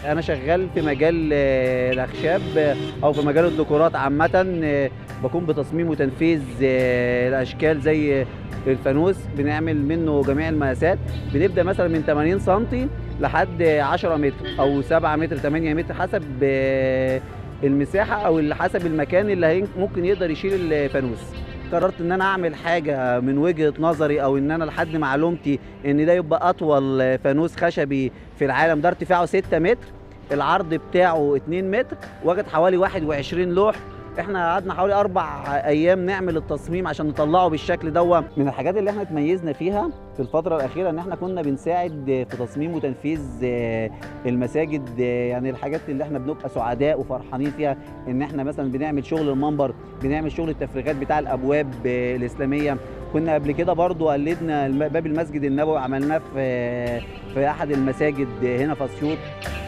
انا شغال في مجال آه، الاخشاب آه، او في مجال الديكورات عامه آه، بكون بتصميم وتنفيذ آه، الاشكال زي الفانوس بنعمل منه جميع المقاسات بنبدا مثلا من 80 سم لحد 10 متر او 7 متر 8 متر حسب آه، المساحه او اللي حسب المكان اللي هين- ممكن يقدر يشيل الفانوس قررت ان انا اعمل حاجه من وجهه نظري او ان انا لحد معلومتي ان ده يبقى اطول فانوس خشبي في العالم ده ارتفاعه 6 متر العرض بتاعه 2 متر واخد حوالي 21 لوح احنا قعدنا حوالي اربع ايام نعمل التصميم عشان نطلعه بالشكل ده من الحاجات اللي احنا اتميزنا فيها في الفتره الاخيره ان احنا كنا بنساعد في تصميم وتنفيذ آه، المساجد آه، يعني الحاجات اللي احنا بنبقى سعداء وفرحانين فيها ان احنا مثلا بنعمل شغل المنبر بنعمل شغل التفريغات بتاع الابواب آه، الاسلاميه كنا قبل كده برضو قلدنا الم- باب المسجد النبوي عملناه في في احد المساجد هنا في اسيوط